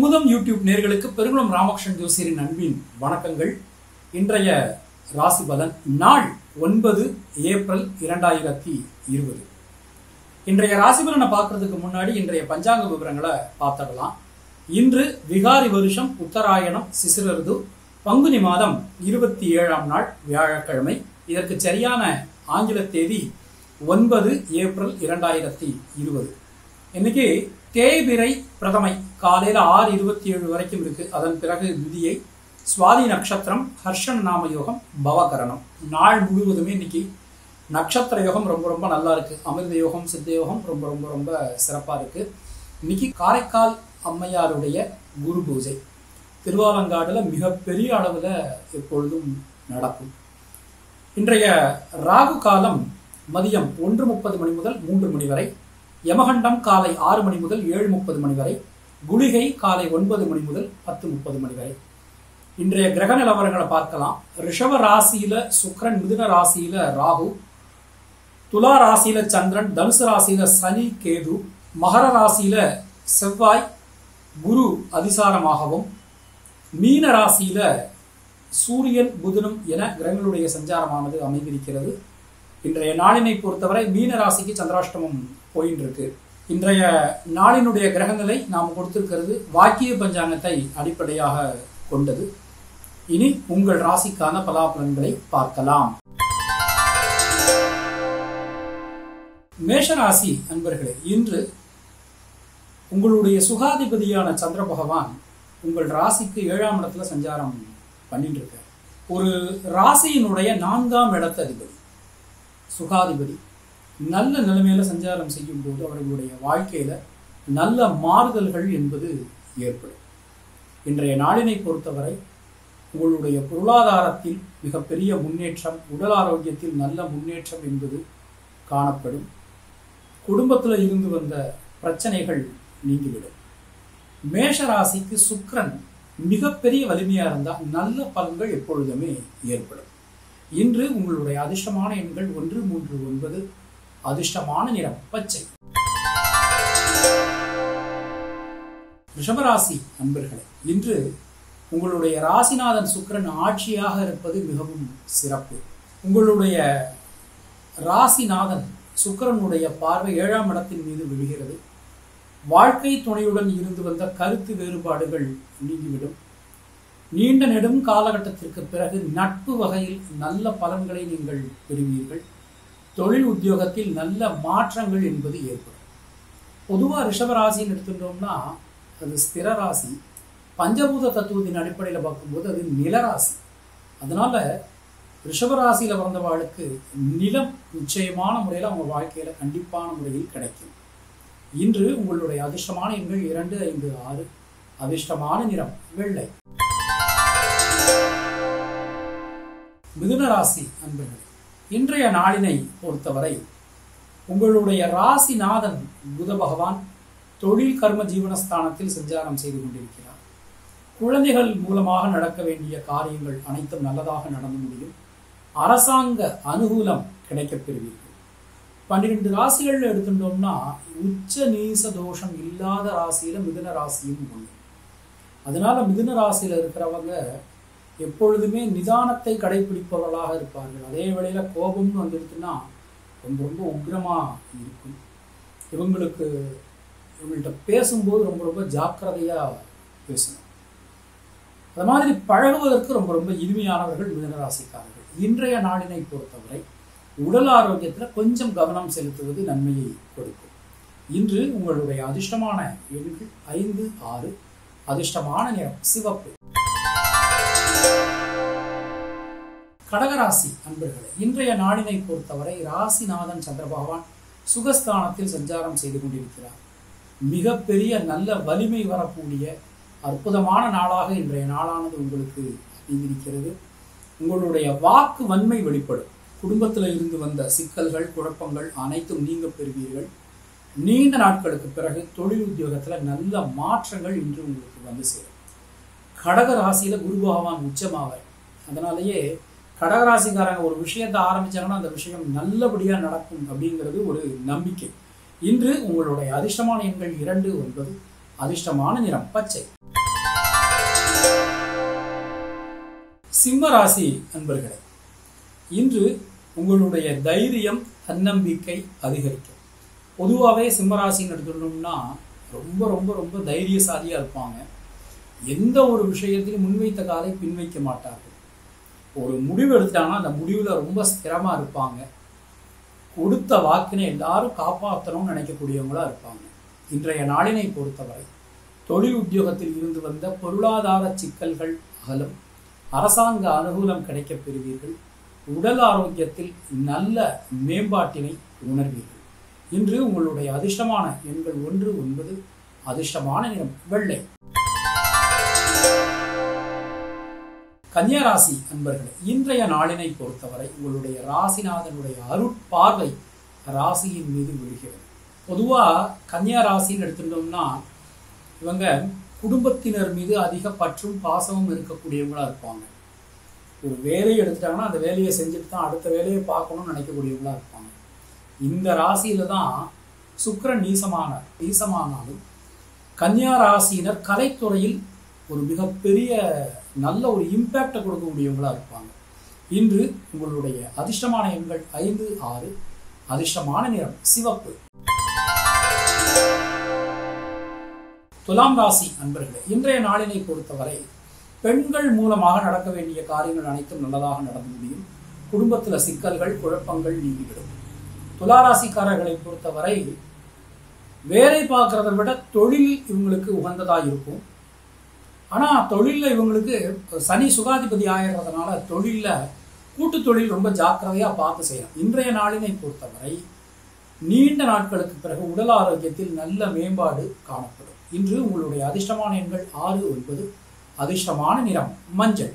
Kumudam YouTube நேர்களுக்கு பெருங்குளம் ராமகிருஷ்ணன் ஜோசியரின் அன்பின் வணக்கங்கள் இன்றைய ராசி பலன் நாள் ஒன்பது ஏப்ரல் இரண்டாயிரத்தி இருபது இன்றைய ராசி பலனை பார்க்கறதுக்கு முன்னாடி இன்றைய பஞ்சாங்க விவரங்களை பார்த்துடலாம் இன்று விகாரி வருஷம் உத்தராயணம் சிசிரது பங்குனி மாதம் இருபத்தி ஏழாம் நாள் வியாழக்கிழமை இதற்கு சரியான ஆங்கில தேதி ஒன்பது ஏப்ரல் இரண்டாயிரத்தி இருபது இன்னைக்கு தேய்பிரை பிரதமை காலையில ஆறு இருபத்தி ஏழு வரைக்கும் இருக்கு அதன் பிறகு விதியை சுவாதி நட்சத்திரம் ஹர்ஷன் நாம யோகம் பவகரணம் நாள் முழுவதுமே இன்னைக்கு நட்சத்திர யோகம் ரொம்ப ரொம்ப நல்லா இருக்கு அமிர்த யோகம் சித்த யோகம் ரொம்ப ரொம்ப ரொம்ப சிறப்பா இருக்கு இன்னைக்கு காரைக்கால் அம்மையாருடைய குரு பூஜை திருவாலங்காடுல மிகப்பெரிய அளவுல எப்பொழுதும் நடக்கும் இன்றைய ராகு காலம் மதியம் ஒன்று முப்பது மணி முதல் மூன்று மணி வரை யமகண்டம் காலை ஆறு மணி முதல் ஏழு முப்பது மணி வரை குளிகை காலை ஒன்பது மணி முதல் பத்து முப்பது மணி வரை இன்றைய கிரக நிலவரங்களை பார்க்கலாம் ரிஷப ராசியில சுக்கிரன் மிதுன ராசியில ராகு துலா ராசியில சந்திரன் தனுசு ராசியில சனி கேது மகர ராசியில செவ்வாய் குரு அதிசாரமாகவும் மீன ராசியில சூரியன் புதனும் என கிரகங்களுடைய சஞ்சாரமானது அமைந்திருக்கிறது இன்றைய நாளினை பொறுத்தவரை மீன ராசிக்கு சந்திராஷ்டமம் போயின்னு இருக்கு இன்றைய நாளினுடைய கிரகங்களை நாம் கொடுத்திருக்கிறது வாக்கிய பஞ்சாங்கத்தை அடிப்படையாக கொண்டது இனி உங்கள் ராசிக்கான பலாபலன்களை பார்க்கலாம் மேஷராசி அன்பர்களே இன்று உங்களுடைய சுகாதிபதியான சந்திர பகவான் உங்கள் ராசிக்கு ஏழாம் இடத்துல சஞ்சாரம் பண்ணிட்டு இருக்கார் ஒரு ராசியினுடைய நான்காம் இடத்த அதிபதி சுகாதிபதி நல்ல நிலைமையில சஞ்சாரம் செய்யும் போது அவர்களுடைய வாழ்க்கையில நல்ல மாறுதல்கள் என்பது ஏற்படும் இன்றைய நாளினை பொறுத்தவரை உங்களுடைய பொருளாதாரத்தில் மிகப்பெரிய முன்னேற்றம் உடல் ஆரோக்கியத்தில் நல்ல முன்னேற்றம் என்பது காணப்படும் குடும்பத்தில் இருந்து வந்த பிரச்சனைகள் நீங்கிவிடும் மேஷ ராசிக்கு சுக்கிரன் மிகப்பெரிய வலிமையா இருந்தால் நல்ல பலன்கள் எப்பொழுதுமே ஏற்படும் இன்று உங்களுடைய அதிர்ஷ்டமான எண்கள் ஒன்று மூன்று ஒன்பது அதிர்ஷ்டமான நிறம் பச்சை ரிஷபராசி அன்பர்களே இன்று உங்களுடைய ராசிநாதன் சுக்கிரன் ஆட்சியாக இருப்பது மிகவும் சிறப்பு உங்களுடைய ராசிநாதன் சுக்கிரனுடைய பார்வை ஏழாம் இடத்தின் மீது விழுகிறது வாழ்க்கை துணையுடன் இருந்து வந்த கருத்து வேறுபாடுகள் நீங்கிவிடும் நீண்ட நெடும் காலகட்டத்திற்கு பிறகு நட்பு வகையில் நல்ல பலன்களை நீங்கள் பெறுவீர்கள் தொழில் உத்தியோகத்தில் நல்ல மாற்றங்கள் என்பது ஏற்படும் பொதுவாக ரிஷபராசின்னு எடுத்துட்டோம்னா அது ஸ்திர ராசி பஞ்சபூத தத்துவத்தின் அடிப்படையில் பார்க்கும்போது அது நிலராசி அதனால ரிஷபராசியில் பிறந்தவாளுக்கு நிலம் நிச்சயமான முறையில் அவங்க வாழ்க்கையில கண்டிப்பான முறையில் கிடைக்கும் இன்று உங்களுடைய அதிர்ஷ்டமான எண்கள் இரண்டு ஐந்து ஆறு அதிர்ஷ்டமான நிறம் வெள்ளை மிதுன ராசி அன்பர்களே இன்றைய நாளினை பொறுத்தவரை உங்களுடைய ராசிநாதன் புத பகவான் தொழில் கர்ம ஜீவனஸ்தானத்தில் சஞ்சாரம் செய்து கொண்டிருக்கிறார் குழந்தைகள் மூலமாக நடக்க வேண்டிய காரியங்கள் அனைத்தும் நல்லதாக நடந்து முடியும் அரசாங்க அனுகூலம் கிடைக்கப் பெறுவீர்கள் பன்னிரெண்டு ராசிகள் எடுத்துட்டோம்னா உச்ச நீச தோஷம் இல்லாத ராசியில மிதுன ராசியும் ஒன்று அதனால மிதுன ராசியில இருக்கிறவங்க எப்பொழுதுமே நிதானத்தை கடைபிடிப்பவர்களாக இருப்பார்கள் அதே வேளையில கோபம்னு வந்துடுச்சுன்னா ரொம்ப ரொம்ப உக்ரமா இருக்கும் இவங்களுக்கு இவங்கள்ட்ட பேசும்போது ரொம்ப ரொம்ப ஜாக்கிரதையா பேசணும் அது மாதிரி பழகுவதற்கு ரொம்ப ரொம்ப இனிமையானவர்கள் மிதுன ராசிக்காரர்கள் இன்றைய நாளினை பொறுத்தவரை உடல் ஆரோக்கியத்தில் கொஞ்சம் கவனம் செலுத்துவது நன்மையை கொடுக்கும் இன்று உங்களுடைய அதிர்ஷ்டமான எண்கள் ஐந்து ஆறு அதிர்ஷ்டமான நிறம் சிவப்பு கடகராசி அன்பர்களே இன்றைய நாளினை பொறுத்தவரை ராசிநாதன் சந்திர பகவான் சுகஸ்தானத்தில் சஞ்சாரம் செய்து கொண்டிருக்கிறார் மிகப்பெரிய நல்ல வலிமை வரக்கூடிய அற்புதமான நாளாக இன்றைய நாளானது உங்களுக்கு அமைந்திருக்கிறது உங்களுடைய வாக்கு வன்மை வெளிப்படும் குடும்பத்தில் இருந்து வந்த சிக்கல்கள் குழப்பங்கள் அனைத்தும் நீங்க பெறுவீர்கள் நீண்ட நாட்களுக்கு பிறகு தொழில் உத்தியோகத்தில் நல்ல மாற்றங்கள் இன்று உங்களுக்கு வந்து சேரும் கடக ராசியில குரு பகவான் உச்சமாவார் அதனாலேயே கடகராசிக்காரங்க ஒரு விஷயத்தை ஆரம்பிச்சாங்கன்னா அந்த விஷயம் நல்லபடியா நடக்கும் அப்படிங்கிறது ஒரு நம்பிக்கை இன்று உங்களுடைய அதிர்ஷ்டமான எண்கள் இரண்டு ஒன்பது அதிர்ஷ்டமான நிறம் பச்சை சிம்ம ராசி அன்பர்களே இன்று உங்களுடைய தைரியம் தன்னம்பிக்கை அதிகரிக்கும் பொதுவாகவே சிம்மராசின்னு எடுத்துட்டோம்னா ரொம்ப ரொம்ப ரொம்ப தைரியசாலியாக இருப்பாங்க எந்த ஒரு விஷயத்திலும் முன்வைத்த காலை பின்வைக்க மாட்டார்கள் ஒரு முடிவு எடுத்தாங்கன்னா அந்த முடிவில் ரொம்ப ஸ்திரமாக இருப்பாங்க கொடுத்த வாக்கினை எல்லாரும் காப்பாற்றணும்னு நினைக்கக்கூடியவங்களா இருப்பாங்க இன்றைய நாளினை பொறுத்தவரை தொழில் உத்தியோகத்தில் இருந்து வந்த பொருளாதார சிக்கல்கள் அகலும் அரசாங்க அனுகூலம் கிடைக்கப் பெறுவீர்கள் உடல் ஆரோக்கியத்தில் நல்ல மேம்பாட்டினை உணர்வீர்கள் இன்று உங்களுடைய அதிர்ஷ்டமான எண்கள் ஒன்று ஒன்பது அதிர்ஷ்டமான நிறம் வெள்ளை கன்னியாராசி அன்பர்களே இன்றைய நாளினை பொறுத்தவரை உங்களுடைய ராசிநாதனுடைய அருட்பார்வை ராசியின் மீது விழுகிறது பொதுவாக கன்னியா ராசின்னு எடுத்துட்டோம்னா இவங்க குடும்பத்தினர் மீது அதிக பற்றும் பாசமும் இருக்கக்கூடியவங்களா இருப்பாங்க ஒரு வேலையை எடுத்துட்டாங்கன்னா அந்த வேலையை செஞ்சுட்டு தான் அடுத்த வேலையை பார்க்கணும்னு நினைக்கக்கூடியவங்களா இருப்பாங்க இந்த ராசியில தான் சுக்கிரன் நீசமான நீசமானாலும் கன்னியா ராசியினர் கலைத்துறையில் ஒரு மிகப்பெரிய நல்ல ஒரு இம்பேக்டை கொடுக்கக்கூடியவங்களா இருப்பாங்க இன்று உங்களுடைய அதிர்ஷ்டமான எண்கள் ஐந்து ஆறு அதிர்ஷ்டமான நிறம் சிவப்பு துலாம் ராசி அன்பர்களே இன்றைய நாளினை பொறுத்தவரை பெண்கள் மூலமாக நடக்க வேண்டிய காரியங்கள் அனைத்தும் நல்லதாக நடந்து முடியும் குடும்பத்தில் சிக்கல்கள் குழப்பங்கள் நீங்கிவிடும் துளாராசிக்காரர்களை பொறுத்தவரை வேலை பார்க்கறதை விட தொழில் இவங்களுக்கு உகந்ததாக இருக்கும் ஆனால் தொழிலில் இவங்களுக்கு சனி சுகாதிபதி ஆகிறதுனால தொழிலில் கூட்டு தொழில் ரொம்ப ஜாக்கிரதையாக பார்த்து செய்யணும் இன்றைய நாளினை பொறுத்தவரை நீண்ட நாட்களுக்கு பிறகு உடல் ஆரோக்கியத்தில் நல்ல மேம்பாடு காணப்படும் இன்று உங்களுடைய அதிர்ஷ்டமான எண்கள் ஆறு ஒன்பது அதிர்ஷ்டமான நிறம் மஞ்சள்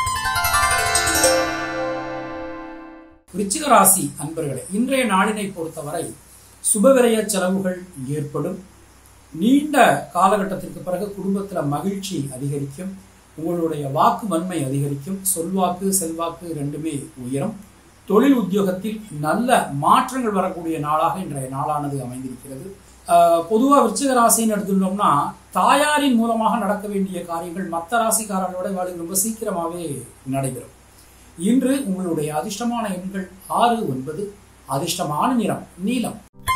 விருச்சிக ராசி அன்பர்களே இன்றைய நாளினை பொறுத்தவரை சுபவிரய செலவுகள் ஏற்படும் நீண்ட காலகட்டத்திற்கு பிறகு குடும்பத்தில் மகிழ்ச்சி அதிகரிக்கும் உங்களுடைய வாக்கு வன்மை அதிகரிக்கும் சொல்வாக்கு செல்வாக்கு ரெண்டுமே உயரும் தொழில் உத்தியோகத்தில் நல்ல மாற்றங்கள் வரக்கூடிய நாளாக இன்றைய நாளானது அமைந்திருக்கிறது பொதுவாக விருச்சிக ராசின்னு எடுத்துட்டோம்னா தாயாரின் மூலமாக நடக்க வேண்டிய காரியங்கள் மற்ற ராசிக்காரர்களோட வாழ்க்கை ரொம்ப சீக்கிரமாகவே நடைபெறும் இன்று உங்களுடைய அதிர்ஷ்டமான எண்கள் ஆறு ஒன்பது அதிர்ஷ்டமான நிறம் நீலம்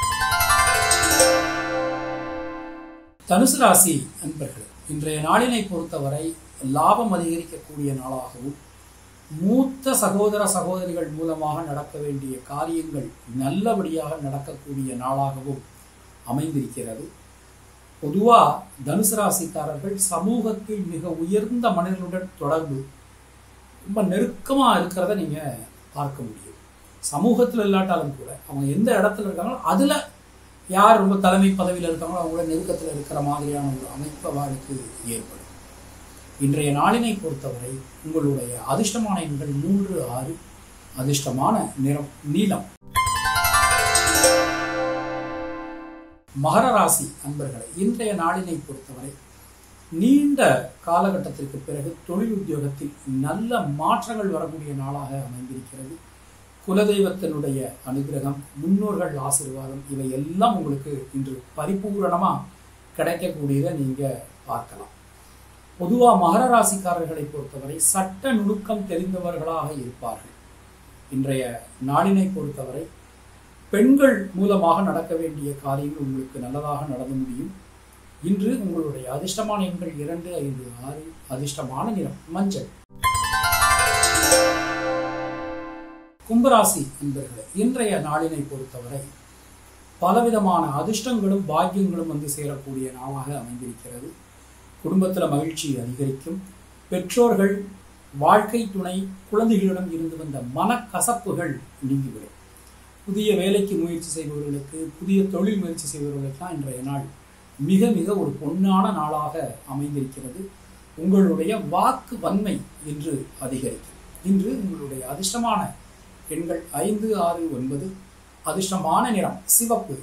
தனுசு ராசி அன்பர்கள் இன்றைய நாளினை பொறுத்தவரை லாபம் அதிகரிக்கக்கூடிய நாளாகவும் மூத்த சகோதர சகோதரிகள் மூலமாக நடக்க வேண்டிய காரியங்கள் நல்லபடியாக நடக்கக்கூடிய நாளாகவும் அமைந்திருக்கிறது பொதுவாக தனுசு ராசிக்காரர்கள் சமூகத்தில் மிக உயர்ந்த மனிதர்களுடன் தொடர்பு ரொம்ப நெருக்கமாக இருக்கிறத நீங்கள் பார்க்க முடியும் சமூகத்தில் இல்லாட்டாலும் கூட அவங்க எந்த இடத்துல இருக்காங்களோ அதில் யார் ரொம்ப தலைமை பதவியில் இருக்காங்களோ அவங்களோட நெருக்கத்தில் இருக்கிற மாதிரியான ஒரு அமைப்பு அவளுக்கு ஏற்படும் இன்றைய நாளினை பொறுத்தவரை உங்களுடைய அதிர்ஷ்டமான எண்கள் மூன்று ஆறு அதிர்ஷ்டமான நிறம் நீலம் மகர ராசி அன்பர்களை இன்றைய நாளினை பொறுத்தவரை நீண்ட காலகட்டத்திற்கு பிறகு தொழில் உத்தியோகத்தில் நல்ல மாற்றங்கள் வரக்கூடிய நாளாக அமைந்திருக்கிறது குலதெய்வத்தினுடைய அனுகிரகம் முன்னோர்கள் ஆசீர்வாதம் இவை எல்லாம் உங்களுக்கு இன்று பரிபூரணமாக கிடைக்கக்கூடியதை நீங்கள் பார்க்கலாம் பொதுவாக மகர ராசிக்காரர்களை பொறுத்தவரை சட்ட நுணுக்கம் தெரிந்தவர்களாக இருப்பார்கள் இன்றைய நாளினை பொறுத்தவரை பெண்கள் மூலமாக நடக்க வேண்டிய காரியங்கள் உங்களுக்கு நல்லதாக நடந்து முடியும் இன்று உங்களுடைய அதிர்ஷ்டமான எண்கள் இரண்டு ஐந்து ஆறு அதிர்ஷ்டமான நிறம் மஞ்சள் கும்பராசி என்பர்களே இன்றைய நாளினை பொறுத்தவரை பலவிதமான அதிர்ஷ்டங்களும் பாக்கியங்களும் வந்து சேரக்கூடிய நாளாக அமைந்திருக்கிறது குடும்பத்தில் மகிழ்ச்சி அதிகரிக்கும் பெற்றோர்கள் வாழ்க்கை துணை குழந்தைகளிடம் இருந்து வந்த மனக்கசப்புகள் நீங்கிவிடும் புதிய வேலைக்கு முயற்சி செய்பவர்களுக்கு புதிய தொழில் முயற்சி செய்பவர்களுக்கெல்லாம் இன்றைய நாள் மிக மிக ஒரு பொன்னான நாளாக அமைந்திருக்கிறது உங்களுடைய வாக்கு வன்மை இன்று அதிகரிக்கும் இன்று உங்களுடைய அதிர்ஷ்டமான எண்கள் ஐந்து ஆறு ஒன்பது அதிர்ஷ்டமான நிறம் சிவப்பு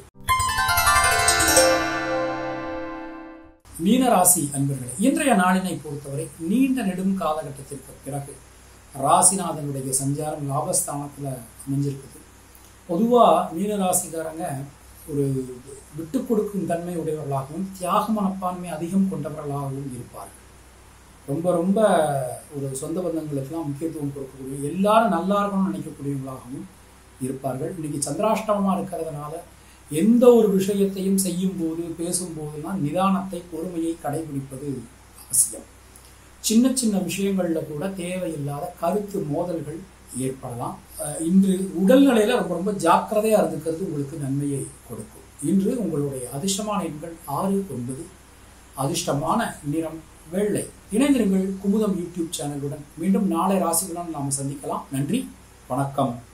மீனராசி அன்பர்களே இன்றைய நாளினை பொறுத்தவரை நீண்ட நெடும் காலகட்டத்திற்கு பிறகு ராசிநாதனுடைய சஞ்சாரம் லாபஸ்தானத்தில் அமைஞ்சிருக்குது பொதுவாக மீனராசிக்காரங்க ஒரு விட்டு கொடுக்கும் தன்மை உடையவர்களாகவும் தியாக மனப்பான்மை அதிகம் கொண்டவர்களாகவும் இருப்பார்கள் ரொம்ப ரொம்ப ஒரு சொந்த பந்தங்களுக்கெல்லாம் முக்கியத்துவம் கொடுக்கக்கூடிய எல்லாரும் நல்லா இருக்கணும்னு நினைக்கக்கூடியவங்களாகவும் இருப்பார்கள் இன்னைக்கு சந்திராஷ்டமமாக இருக்கிறதுனால எந்த ஒரு விஷயத்தையும் செய்யும் போது பேசும்போதெல்லாம் நிதானத்தை பொறுமையை கடைபிடிப்பது அவசியம் சின்ன சின்ன விஷயங்கள்ல கூட தேவையில்லாத கருத்து மோதல்கள் ஏற்படலாம் அஹ் இன்று உடல்நிலையில ரொம்ப ரொம்ப ஜாக்கிரதையா இருந்துக்கிறது உங்களுக்கு நன்மையை கொடுக்கும் இன்று உங்களுடைய அதிர்ஷ்டமான எண்கள் ஆறு ஒன்பது அதிர்ஷ்டமான நிறம் வெள்ளை இணைந்திருங்கள் குமுதம் யூடியூப் சேனலுடன் மீண்டும் நாளை ராசிகளுடன் நாம் சந்திக்கலாம் நன்றி வணக்கம்